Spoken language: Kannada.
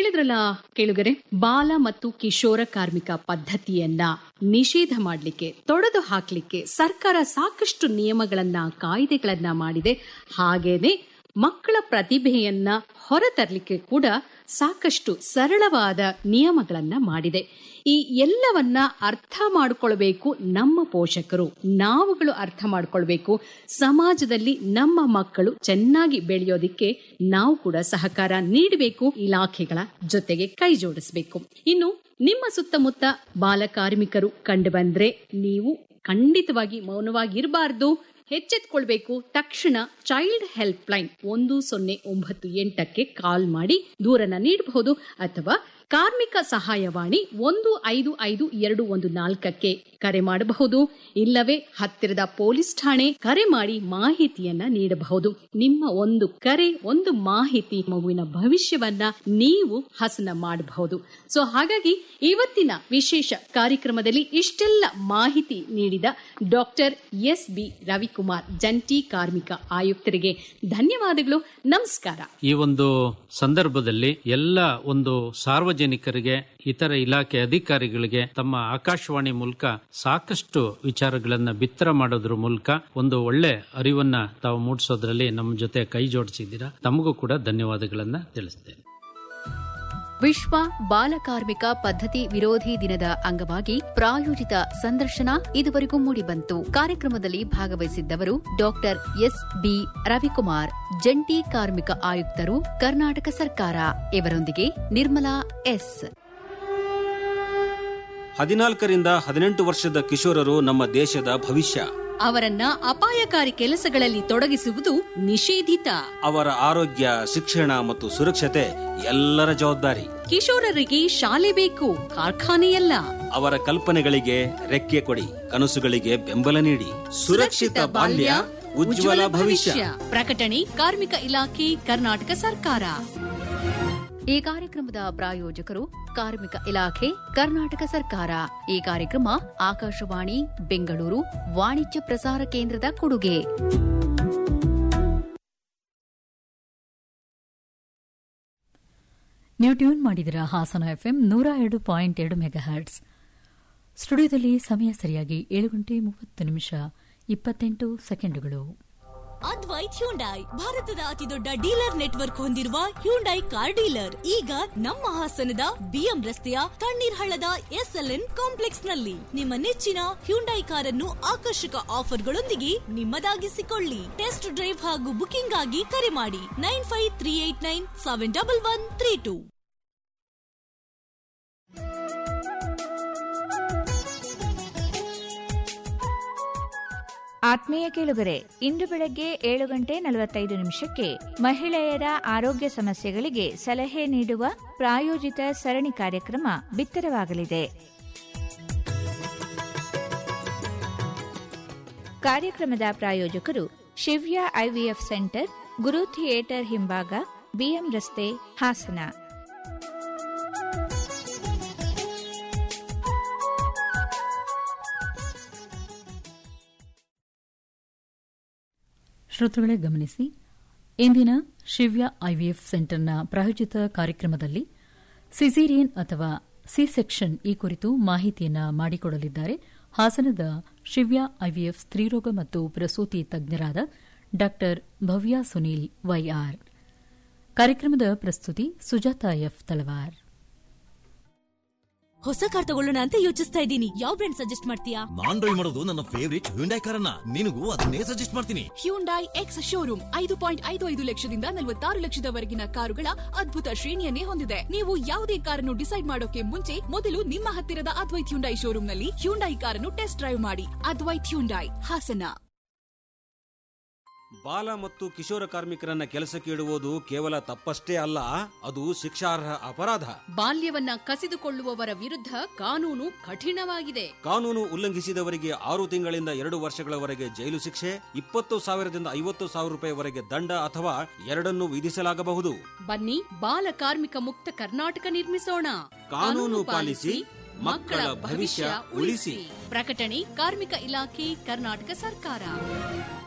ಕೇಳಿದ್ರಲ್ಲ ಕೇಳುಗರೆ ಬಾಲ ಮತ್ತು ಕಿಶೋರ ಕಾರ್ಮಿಕ ಪದ್ಧತಿಯನ್ನ ನಿಷೇಧ ಮಾಡಲಿಕ್ಕೆ ತೊಡೆದು ಹಾಕಲಿಕ್ಕೆ ಸರ್ಕಾರ ಸಾಕಷ್ಟು ನಿಯಮಗಳನ್ನ ಕಾಯ್ದೆಗಳನ್ನ ಮಾಡಿದೆ ಹಾಗೇನೆ ಮಕ್ಕಳ ಪ್ರತಿಭೆಯನ್ನ ಹೊರತರಲಿಕ್ಕೆ ಕೂಡ ಸಾಕಷ್ಟು ಸರಳವಾದ ನಿಯಮಗಳನ್ನ ಮಾಡಿದೆ ಈ ಎಲ್ಲವನ್ನ ಅರ್ಥ ಮಾಡಿಕೊಳ್ಬೇಕು ನಮ್ಮ ಪೋಷಕರು ನಾವುಗಳು ಅರ್ಥ ಮಾಡಿಕೊಳ್ಬೇಕು ಸಮಾಜದಲ್ಲಿ ನಮ್ಮ ಮಕ್ಕಳು ಚೆನ್ನಾಗಿ ಬೆಳೆಯೋದಿಕ್ಕೆ ನಾವು ಕೂಡ ಸಹಕಾರ ನೀಡಬೇಕು ಇಲಾಖೆಗಳ ಜೊತೆಗೆ ಕೈ ಜೋಡಿಸಬೇಕು ಇನ್ನು ನಿಮ್ಮ ಸುತ್ತಮುತ್ತ ಬಾಲ ಕಾರ್ಮಿಕರು ಕಂಡು ಬಂದ್ರೆ ನೀವು ಖಂಡಿತವಾಗಿ ಮೌನವಾಗಿರಬಾರ್ದು ಎಚ್ಚೆತ್ಕೊಳ್ಬೇಕು ತಕ್ಷಣ ಚೈಲ್ಡ್ ಹೆಲ್ಪ್ ಲೈನ್ ಒಂದು ಸೊನ್ನೆ ಒಂಬತ್ತು ಎಂಟಕ್ಕೆ ಕಾಲ್ ಮಾಡಿ ದೂರನ್ನ ನೀಡಬಹುದು ಅಥವಾ ಕಾರ್ಮಿಕ ಸಹಾಯವಾಣಿ ಒಂದು ಐದು ಐದು ಎರಡು ಒಂದು ನಾಲ್ಕಕ್ಕೆ ಕರೆ ಮಾಡಬಹುದು ಇಲ್ಲವೇ ಹತ್ತಿರದ ಪೊಲೀಸ್ ಠಾಣೆ ಕರೆ ಮಾಡಿ ಮಾಹಿತಿಯನ್ನ ನೀಡಬಹುದು ನಿಮ್ಮ ಒಂದು ಕರೆ ಒಂದು ಮಾಹಿತಿ ಮಗುವಿನ ಭವಿಷ್ಯವನ್ನ ನೀವು ಹಸನ ಮಾಡಬಹುದು ಸೊ ಹಾಗಾಗಿ ಇವತ್ತಿನ ವಿಶೇಷ ಕಾರ್ಯಕ್ರಮದಲ್ಲಿ ಇಷ್ಟೆಲ್ಲ ಮಾಹಿತಿ ನೀಡಿದ ಡಾಕ್ಟರ್ ಎಸ್ ಬಿ ರವಿಕುಮಾರ್ ಜಂಟಿ ಕಾರ್ಮಿಕ ಆಯುಕ್ತರಿಗೆ ಧನ್ಯವಾದಗಳು ನಮಸ್ಕಾರ ಈ ಒಂದು ಸಂದರ್ಭದಲ್ಲಿ ಎಲ್ಲ ಒಂದು ಸಾರ್ವಜನಿಕರಿಗೆ ಇತರ ಇಲಾಖೆ ಅಧಿಕಾರಿಗಳಿಗೆ ತಮ್ಮ ಆಕಾಶವಾಣಿ ಮೂಲಕ ಸಾಕಷ್ಟು ವಿಚಾರಗಳನ್ನ ಬಿತ್ತರ ಮಾಡೋದ್ರ ಮೂಲಕ ಒಂದು ಒಳ್ಳೆ ಅರಿವನ್ನ ತಾವು ಮೂಡಿಸೋದ್ರಲ್ಲಿ ನಮ್ಮ ಜೊತೆ ಕೈ ಜೋಡಿಸಿದ್ದೀರಾ ತಮಗೂ ಕೂಡ ಧನ್ಯವಾದಗಳನ್ನ ತಿಳಿಸ್ತೇನೆ ವಿಶ್ವ ಬಾಲಕಾರ್ಮಿಕ ಪದ್ಧತಿ ವಿರೋಧಿ ದಿನದ ಅಂಗವಾಗಿ ಪ್ರಾಯೋಜಿತ ಸಂದರ್ಶನ ಇದುವರೆಗೂ ಮೂಡಿಬಂತು ಕಾರ್ಯಕ್ರಮದಲ್ಲಿ ಭಾಗವಹಿಸಿದ್ದವರು ಡಾಕ್ಟರ್ ಎಸ್ ಬಿ ರವಿಕುಮಾರ್ ಜಂಟಿ ಕಾರ್ಮಿಕ ಆಯುಕ್ತರು ಕರ್ನಾಟಕ ಸರ್ಕಾರ ಇವರೊಂದಿಗೆ ನಿರ್ಮಲಾ ಎಸ್ ಹದಿನಾಲ್ಕರಿಂದ ಹದಿನೆಂಟು ವರ್ಷದ ಕಿಶೋರರು ನಮ್ಮ ದೇಶದ ಭವಿಷ್ಯ ಅವರನ್ನ ಅಪಾಯಕಾರಿ ಕೆಲಸಗಳಲ್ಲಿ ತೊಡಗಿಸುವುದು ನಿಷೇಧಿತ ಅವರ ಆರೋಗ್ಯ ಶಿಕ್ಷಣ ಮತ್ತು ಸುರಕ್ಷತೆ ಎಲ್ಲರ ಜವಾಬ್ದಾರಿ ಕಿಶೋರರಿಗೆ ಶಾಲೆ ಬೇಕು ಕಾರ್ಖಾನೆಯಲ್ಲ ಅವರ ಕಲ್ಪನೆಗಳಿಗೆ ರೆಕ್ಕೆ ಕೊಡಿ ಕನಸುಗಳಿಗೆ ಬೆಂಬಲ ನೀಡಿ ಸುರಕ್ಷಿತ ಬಾಲ್ಯ ಉಜ್ವಲ ಭವಿಷ್ಯ ಪ್ರಕಟಣೆ ಕಾರ್ಮಿಕ ಇಲಾಖೆ ಕರ್ನಾಟಕ ಸರ್ಕಾರ ಈ ಕಾರ್ಯಕ್ರಮದ ಪ್ರಾಯೋಜಕರು ಕಾರ್ಮಿಕ ಇಲಾಖೆ ಕರ್ನಾಟಕ ಸರ್ಕಾರ ಈ ಕಾರ್ಯಕ್ರಮ ಆಕಾಶವಾಣಿ ಬೆಂಗಳೂರು ವಾಣಿಜ್ಯ ಪ್ರಸಾರ ಕೇಂದ್ರದ ಕೊಡುಗೆ ನೀವು ಟ್ಯೂನ್ ಮಾಡಿದಿರ ಹಾಸನ ಎಫ್ಎಂ ನೂರ ಎರಡು ಪಾಯಿಂಟ್ ಎರಡು ಮೆಗಾ ಹರ್ಟ್ಸ್ ಸ್ಟುಡಿಯೋದಲ್ಲಿ ಸಮಯ ಸರಿಯಾಗಿ ಏಳು ಗಂಟೆ ಮೂವತ್ತು ನಿಮಿಷ ಇಪ್ಪತ್ತೆಂಟು ಸೆಕೆಂಡುಗಳು ಅದ್ವೈತ್ ಹ್ಯುಂಡೈ ಭಾರತದ ಅತಿದೊಡ್ಡ ಡೀಲರ್ ನೆಟ್ವರ್ಕ್ ಹೊಂದಿರುವ ಹ್ಯುಂಡೈ ಕಾರ್ ಡೀಲರ್ ಈಗ ನಮ್ಮ ಹಾಸನದ ಬಿಎಂ ರಸ್ತೆಯ ತಣ್ಣೀರ್ ಹಳ್ಳದ ಎಸ್ಎಲ್ಎನ್ ಕಾಂಪ್ಲೆಕ್ಸ್ ನಲ್ಲಿ ನಿಮ್ಮ ನೆಚ್ಚಿನ ಹ್ಯುಂಡೈ ಕಾರನ್ನು ಆಕರ್ಷಕ ಆಫರ್ಗಳೊಂದಿಗೆ ನಿಮ್ಮದಾಗಿಸಿಕೊಳ್ಳಿ ಟೆಸ್ಟ್ ಡ್ರೈವ್ ಹಾಗೂ ಬುಕಿಂಗ್ ಆಗಿ ಕರೆ ಮಾಡಿ nine five three eight nine seven double one three two ಆತ್ಮೀಯ ಕೇಳುಗರೆ ಇಂದು ಬೆಳಗ್ಗೆ ಏಳು ಗಂಟೆ ನಲವತ್ತೈದು ನಿಮಿಷಕ್ಕೆ ಮಹಿಳೆಯರ ಆರೋಗ್ಯ ಸಮಸ್ಯೆಗಳಿಗೆ ಸಲಹೆ ನೀಡುವ ಪ್ರಾಯೋಜಿತ ಸರಣಿ ಕಾರ್ಯಕ್ರಮ ಬಿತ್ತರವಾಗಲಿದೆ ಕಾರ್ಯಕ್ರಮದ ಪ್ರಾಯೋಜಕರು Shivya IVF centre Guru theatre ಹಿಂಭಾಗ ಬಿಎಂ ರಸ್ತೆ ಹಾಸನ ಶ್ರೋತೃಗಳೇ ಗಮನಿಸಿ ಇಂದಿನ ಶಿವ್ಯ ಐವಿಎಫ್ ಸೆಂಟರ್ನ ಪ್ರಾಯೋಜಿತ ಕಾರ್ಯಕ್ರಮದಲ್ಲಿ ಸಿಸೇರಿಯನ್ ಅಥವಾ ಸಿ ಸೆಕ್ಷನ್ ಈ ಕುರಿತು ಮಾಹಿತಿಯನ್ನು ಮಾಡಿಕೊಡಲಿದ್ದಾರೆ ಹಾಸನದ ಶಿವ್ಯ ಐವಿಎಫ್ ಸ್ತ್ರೀರೋಗ ಮತ್ತು ಪ್ರಸೂತಿ ತಜ್ಞರಾದ ಡಾ ಭವ್ಯ ಸುನೀಲ್ ವೈಆರ್ ಕಾರ್ಯಕ್ರಮದ ಪ್ರಸ್ತುತಿ ಸುಜಾತ ಎಫ್ ತಳವಾರ್ ಹೊಸ ಕಾರ್ ತಗೊಳ್ಳೋಣ ಅಂತ ಯೋಚಿಸ್ತಾ ಇದ್ದೀನಿ ಯಾವ ಬ್ರ್ಯಾಂಡ್ ಸಜೆಸ್ಟ್ ಮಾಡ್ತೀಯಾ ನಾನ್ ಡ್ರೈವ್ ಮಾಡೋದು ನನ್ನ ಫೇವರಿಟ್ ಹ್ಯುಂಡೈ ಕಾರನ್ನ ನಿನಗೂ ಅದನ್ನೇ ಸಜೆಸ್ಟ್ ಮಾಡ್ತೀನಿ ಹ್ಯುಂಡೈ ಎಕ್ಸ್ ಶೋರೂಮ್ ಐದು ಪಾಯಿಂಟ್ ಐದು ಐದು ಲಕ್ಷದಿಂದ ನಲವತ್ತಾರು ಲಕ್ಷದವರೆಗಿನ ಕಾರುಗಳ ಅದ್ಭುತ ಶ್ರೇಣಿಯನ್ನೇ ಹೊಂದಿದೆ ನೀವು ಯಾವುದೇ ಕಾರನ್ನು ಡಿಸೈಡ್ ಮಾಡೋಕೆ ಮುಂಚೆ ಮೊದಲು ನಿಮ್ಮ ಹತ್ತಿರದ ಅದ್ವೈತ್ ಹ್ಯುಂಡೈ ಶೋರೂಮ್ನಲ್ಲಿ ಹ್ಯುಂಡೈ ಕಾರನ್ನು ಟೆಸ್ಟ್ ಡ್ರೈವ್ ಮಾಡಿ ಅದ್ವೈತ್ ಹ್ಯುಂಡೈ ಹಾಸನ ಬಾಲ ಮತ್ತು ಕಿಶೋರ ಕಾರ್ಮಿಕರನ್ನ ಕೆಲಸಕ್ಕೆ ಇಡುವುದು ಕೇವಲ ತಪ್ಪಷ್ಟೇ ಅಲ್ಲ ಅದು ಶಿಕ್ಷಾರ್ಹ ಅಪರಾಧ ಬಾಲ್ಯವನ್ನ ಕಸಿದುಕೊಳ್ಳುವವರ ವಿರುದ್ಧ ಕಾನೂನು ಕಠಿಣವಾಗಿದೆ ಕಾನೂನು ಉಲ್ಲಂಘಿಸಿದವರಿಗೆ ಆರು ತಿಂಗಳಿಂದ ಎರಡು ವರ್ಷಗಳವರೆಗೆ ಜೈಲು ಶಿಕ್ಷೆ ಇಪ್ಪತ್ತು ಸಾವಿರದಿಂದ ಐವತ್ತು ಸಾವಿರ ರೂಪಾಯಿವರೆಗೆ ದಂಡ ಅಥವಾ ಎರಡನ್ನು ವಿಧಿಸಲಾಗಬಹುದು ಬನ್ನಿ ಬಾಲ ಕಾರ್ಮಿಕ ಮುಕ್ತ ಕರ್ನಾಟಕ ನಿರ್ಮಿಸೋಣ ಕಾನೂನು ಪಾಲಿಸಿ ಮಕ್ಕಳ ಭವಿಷ್ಯ ಉಳಿಸಿ ಪ್ರಕಟಣೆ ಕಾರ್ಮಿಕ ಇಲಾಖೆ ಕರ್ನಾಟಕ ಸರ್ಕಾರ